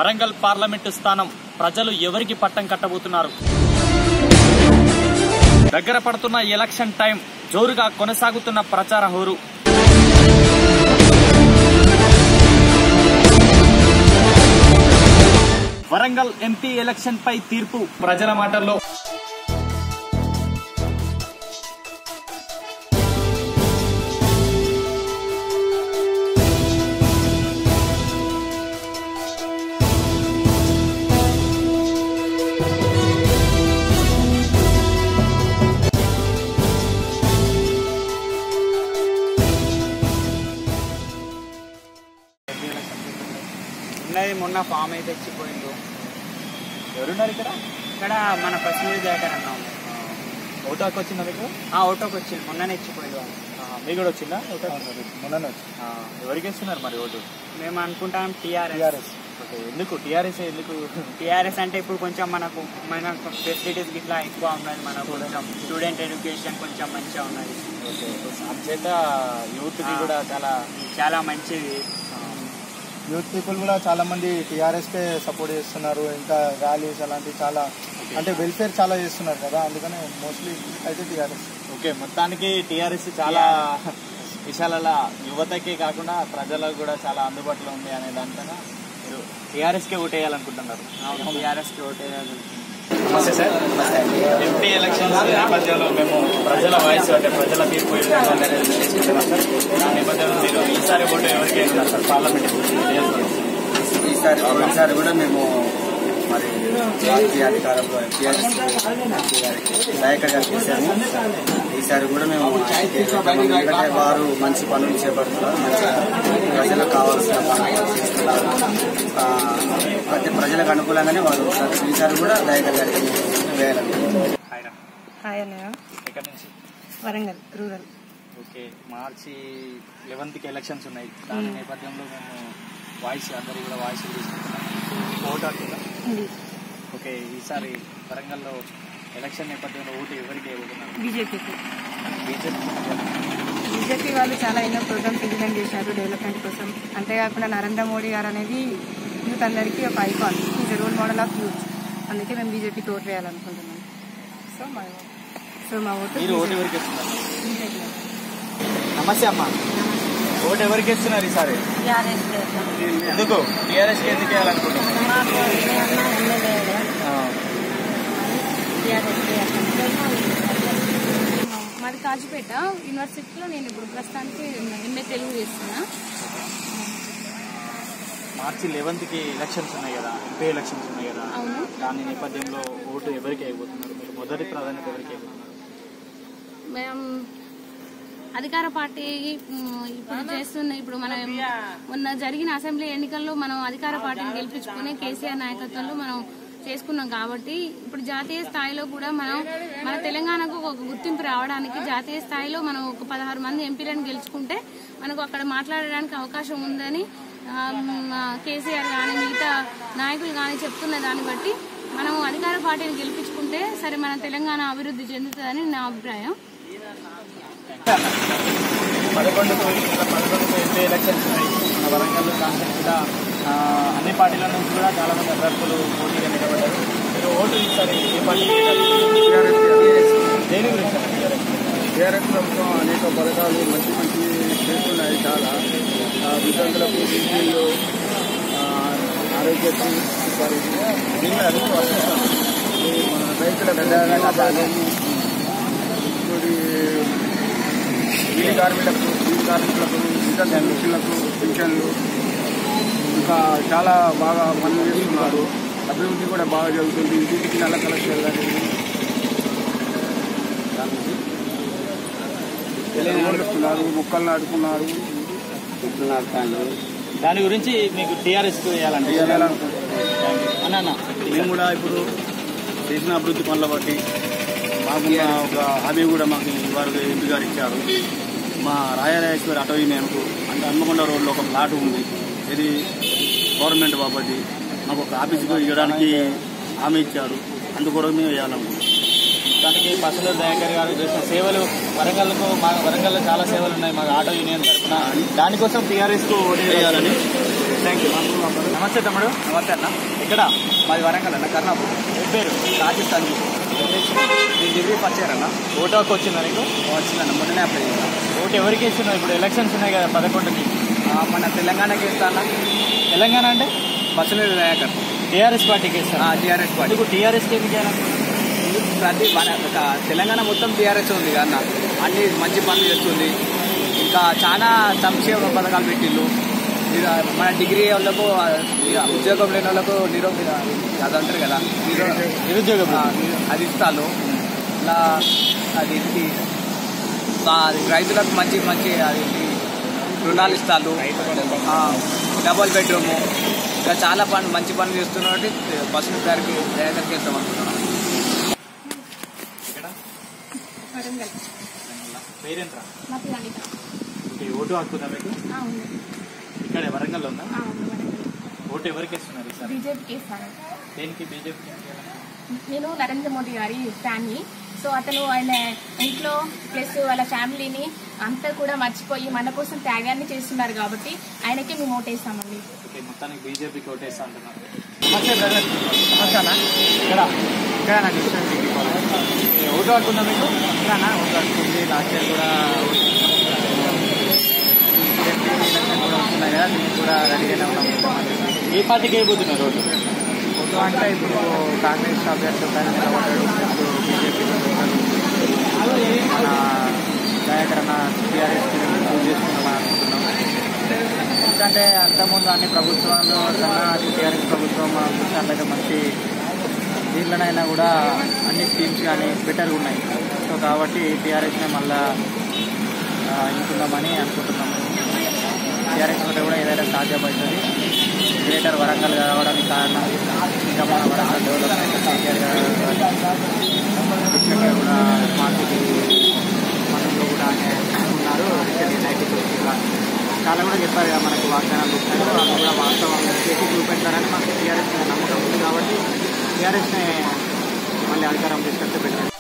Warangal parliament స్థానం ప్రజలు ఎవరికి పట్టం కట్టబోతున్నారు దగ్గర పడుతున్న ఎలక్షన్ టైం జోరుగా కొనసాగుతున్న ప్రచార హోరు వరంగల్ ఎంపీ ఎలక్షన్ పై తీర్పు ప్రజల మాటల్లో ఉన్నది మొన్న ఫామ్ అయితే ఇచ్చిపోయిండు ఎవరున్నారు ఇక్కడ ఇక్కడ మన ప్రశ్న దగ్గర అన్నాం ఓటాకు వచ్చిందా మీకు ఆ ఆటోకి వచ్చింది మొన్ననే ఇచ్చిపోయిండు వాళ్ళు. మీకు కూడా వచ్చిందా మొన్న ఎవరికి ఇస్తున్నారు మరి ఓటు మేము అనుకుంటాం టీఆర్ఎస్ ఓకే ఎందుకు టీఆర్ఎస్ ఎందుకు టీఆర్ఎస్ అంటే ఇప్పుడు కొంచెం మనకు మనకు ఫెసిలిటీస్ ఇట్లా ఎక్కువ ఉన్నది మనకు కొంచెం స్టూడెంట్ ఎడ్యుకేషన్ కొంచెం మంచిగా ఉన్నది ఓకే అంచేత యూత్ కి కూడా చాలా చాలా మంచిది యూత్ పీపుల్ కూడా చాలా మంది టీఆర్ఎస్ కే సపోర్ట్ చేస్తున్నారు ఇంకా ర్యాలీస్ అలాంటివి చాలా అంటే వెల్ఫేర్ చాలా చేస్తున్నారు కదా అందుకనే మోస్ట్లీ అయితే టీఆర్ఎస్ ఓకే మొత్తానికి టీఆర్ఎస్ చాలా విషయాలలో యువతకే కాకుండా ప్రజలకు కూడా చాలా అందుబాటులో ఉంది అనే దానికన్నా మీరు టీఆర్ఎస్ కే ఓటేయాలనుకుంటున్నారు టీఆర్ఎస్ కి ఓటే నమస్తే సార్ ఎంపీ ఎలక్షన్స్ నేపథ్యంలో మేము ప్రజల వాయిస్ అంటే ప్రజల తీర్పు ఏ విధంగా అనేది తీసుకుంటున్నాం సార్ ఆ నేపథ్యంలో మీరు ఈసారి ఓటు ఎవరికి వేస్తున్నారు సార్ పార్లమెంట్ ఈసారి ఈసారి కూడా మేము మరి రాజకీయ అధికారంలో టీఆర్ఎస్ నాయకుడు గారికి ఇచ్చాము ఈసారి కూడా మేము ఆయనకే ఇవ్వడం. ఎందుకంటే వారు మంచి పనులు చేపడుతున్నారు మంచిగా ప్రజలకు కావాల్సిన పనులు చేస్తున్నారు ఆ, ప్రతి ప్రజలకు అనుకూలంగానే వారు ఉన్నారు. ఈసారి కూడా నాయకుడు గారికి మేము వేయాలనుకుంటున్నాం హాయ్ అన్నయ్య ఎక్కడి నుంచి వరంగల్ రూరల్ ఓకే మార్చి లెవెన్త్కి ఎలక్షన్స్ ఉన్నాయి దాని నేపథ్యంలో మేము వాయిస్ అందరి కూడా వాయిస్ తీసుకుంటున్నాం ఓటు అంటున్నాం ఉంది ఓకే ఈసారి వరంగల్లో ఎలక్షన్ నేపథ్యంలో ఓటు ఎవరికి వేయబోతున్నారు బీజేపీకి బీజేపీ బీజేపీ వాళ్ళు చాలా ఎన్నో ప్రోగ్రామ్స్ ఇంప్లిమెంట్ చేశారు డెవలప్మెంట్ కోసం అంతేకాకుండా నరేంద్ర మోడీ గారు అనేది యూత్ అందరికీ ఒక icon is role model of youth అందుకే మేము బీజేపీకి ఓట్ వేయాలనుకుంటున్నాం సో మా సో మా ఓటు మీరు ఓటు ఎవరికి ఇస్తున్నారు బీజేపీ నమస్తే అమ్మా ఓటు ఎవరికి ఇస్తున్నారు ఈసారి ఎందుకు టీఆర్ఎస్కి ఎందుకు వేయాలనుకుంటున్నారు ఆ, మాది కాజుపేట యూనివర్సిటీలో నేను ఇప్పుడు ప్రస్తుతానికి ఎంఏ తెలుగు చేస్తున్నా మార్చి లెవెన్త్కి ఎలక్షన్స్ ఉన్నాయి కదా ఎంపీ ఎలక్షన్స్ ఉన్నాయి కదా అవును దాని నేపథ్యంలో ఓటు ఎవరికి అయిపోతున్నారు మీరు మొదటి ప్రాధాన్యత ఎవరికి అయిపోతున్నారు మేము అధికార పార్టీ మ్, ఇప్పుడు చేస్తున్న ఇప్పుడు మనం మొన్న జరిగిన అసెంబ్లీ ఎన్నికల్లో మనం అధికార పార్టీని గెలిపించుకుని కేసీఆర్ నాయకత్వంలో మనం చేసుకున్నాం కాబట్టి ఇప్పుడు జాతీయ స్థాయిలో కూడా మనం మన తెలంగాణకు ఒక గుర్తింపు రావడానికి జాతీయ స్థాయిలో మనం ఒక పదహారు మంది ఎంపీలను గెలుచుకుంటే మనకు అక్కడ మాట్లాడడానికి అవకాశం ఉందని ఆ, మ్, కేసీఆర్ కానీ మిగతా నాయకులు కానీ చెప్తున్న దాన్ని బట్టి మనం అధికార పార్టీని గెలిపించుకుంటే సరే మన తెలంగాణ అభివృద్ధి చెందుతుందని నా అభిప్రాయం పదకొండుకు ఇంకా పదకొండుకు ఎంపీ ఎలక్షన్స్ ఉన్నాయి మన వరంగల్ కాన్సెప్ట్ కూడా ఆ, అన్ని పార్టీల నుంచి కూడా చాలా మంది అభ్యర్థులు పోటీగా నిలబడ్డారు మీరు ఓటు ఈసారి ఏ పార్టీ దేని గురించి టీఆర్ఎస్ ప్రభుత్వం అనేక పథకాలు మంచి మంచి చేస్తున్నాయి చాలా ఆ, వితంతులకు బీసీలు ఆరోగ్యశ్రీ సారీ దీన్ని అన్ని వర్తిస్తాం. ఈ మన రైతులకు కానీ ఇంకోటి వీధి కార్మికులకు వీధి కార్మికులకు ఇతర పెన్షన్లకు పెన్షన్లు ఇంకా చాలా బాగా పనులు చేస్తున్నారు అభివృద్ధి కూడా బాగా జరుగుతుంది ఇంటికి నల్ల కలెక్టర్ కానీ నాటుకున్నారు మొక్కలు నాటుకున్నారు మొక్కలు నాటుకున్నారు దాని గురించి మీకు టీఆర్ఎస్ వేయాలండి అన్న అన్న మేము కూడా ఇప్పుడు చేసిన అభివృద్ధి పనుల బట్టి మాకు ఒక హామీ కూడా మాకు వారు ఎంపీ గారు ఇచ్చారు మా రాయరాజేశ్వరి అటవీ యూనియన్కు అంటే హన్మకొండ రోడ్లో ఒక ప్లాట్ ఉంది ఇది గవర్నమెంట్ బాబట్టి మాకు ఒక ఆఫీస్కి ఇవ్వడానికి హామీ ఇచ్చారు అందుకొరకు మేము వేయాలనుకుంటున్నాం దానికి పసల దయాకర్ గారు చేసిన సేవలు వరంగల్కు మా వరంగల్లో చాలా సేవలు ఉన్నాయి మా ఆటో యూనియన్ తరఫున దానికోసం టీఆర్ఎస్ కు ఓటు వేయాలని థ్యాంక్ యూ నమస్తే తమ్ముడు నమస్తే అన్న ఇక్కడ మాది వరంగల్ అన్న కర్ణాపూర్ ఏం పేరు రాజస్థాన్ నేను డిగ్రీ ఫస్ట్ ఇయర్ అన్న ఓటు హక్కు వచ్చిందా నీకు వచ్చిందన్న మొన్ననే అప్లై చేశాను ఓటు ఎవరికి ఇస్తున్నావు ఇప్పుడు ఎలక్షన్స్ ఉన్నాయి కదా పదకొండుకి ఆ, మన తెలంగాణకి ఇస్తా అన్న తెలంగాణ అంటే బస్సులు దయాకర్ టీఆర్ఎస్ పార్టీకి ఇస్తాను టీఆర్ఎస్ పార్టీ ఎందుకు టీఆర్ఎస్కి ఎందుకు వేయాలనుకుంటున్నావు? ప్రతి మన ఒక తెలంగాణ మొత్తం టీఆర్ఎస్ ఉంది అన్న అన్ని మంచి పనులు చేస్తుంది ఇంకా చాలా సంక్షేమ పథకాలు పెట్టిళ్ళు ఇక మన డిగ్రీ వాళ్ళకు ఆ, ఇక ఉద్యోగం లేని వాళ్ళకు నిరోధ అది అంటారు కదా నిరో నిరుద్యోగ ఆ, అది ఇస్తాను ఇలా అది ఇది, ఆ, అది రైతులకు మంచి మంచి అది ఇది రుణాలు ఇస్తాను ఆ, డబల్ బెడ్రూము ఇంకా చాలా పనులు మంచి పనులు చేస్తున్నట్టు బస్సు గారికి దయాకర్కి ఇస్తాం అనుకుంటున్నాం వరంగల్ పేరేంట్రా మా పిల్లనిక ఓకే ఓటు హక్కుందా మీకు ఉంది ఇక్కడ వరంగల్ ఉందా ఆ, ఉంది వరంగల్ ఓటు ఎవరికి ఇస్తున్నారు ఈసారి బీజేపీకి ఇస్తాను దేనికి బీజేపీ నేను నరేంద్ర మోదీ గారి ఫ్యాన్ని సో అతను ఆయన ఇంట్లో ప్లస్ వాళ్ళ ఫ్యామిలీని అంతా కూడా మర్చిపోయి మన కోసం త్యాగాన్ని చేస్తున్నారు కాబట్టి ఆయనకి మేము ఓటేస్తామండి ఓకే మొత్తానికి బీజేపీకి ఓటేస్తా అంటున్నారు నమస్తే బ్రదర్ నమస్తే అన్న ఇక్కడ ఇక్కడ నాకు ఇష్టం డిగ్రీ కాలేజ్ ఏ ఓటు హక్కుందా మీకు ఇక్కడ ఓటు వస్తుంది లాస్ట్ ఇయర్ కూడా బీజేపీ ఎలక్షన్ కూడా వస్తున్నాయి కదా దీనికి కూడా రెడీగానే ఉన్నాం ఏ పార్టీకి అయిపోతున్నారు ఓటు ఓటు అంటే ఇప్పుడు కాంగ్రెస్ అభ్యర్థి పైన నిలబడ్డాడు ప్లస్ బీజేపీ మన దయాకర్ అన్న టీఆర్ఎస్ చూస్ చేసుకుందామని అనుకుంటున్నాం ఎందుకంటే అంతకుముందు అన్ని ప్రభుత్వాలు కన్నా టీఆర్ఎస్ ప్రభుత్వం మనం చూసినట్లయితే మంచి దీంట్లోనైనా కూడా అన్ని స్కీమ్స్ కానీ బెటర్గా ఉన్నాయి సో కాబట్టి టీఆర్ఎస్ని మళ్ళా ఆ, ఎన్నుకుందామని అనుకుంటున్నాము టీఆర్ఎస్ వల్ల కూడా ఏదైనా సాధ్యపడుతుంది గ్రేటర్ వరంగల్ కావడానికి కారణం ఇంకా మన వరంగల్ డెవలప్మెంట్ కేటీఆర్ గారు రీసెంట్గా కూడా స్మార్ట్ సిటీ మనలో కూడా ఆయన ఉన్నారు రీసెంట్గా నైన్టీ సిక్స్టీగా చాలా కూడా చెప్పారు కదా మనకు వాగ్దానాలు ఇచ్చారు వాళ్ళు కూడా వాస్తవం చేసి చూపెడతారని మాకు టీఆర్ఎస్ మీద నమ్మకం ఉంది కాబట్టి టీఆర్ఎస్ని మళ్ళీ అధికారం తీసుకొస్తే బెటర్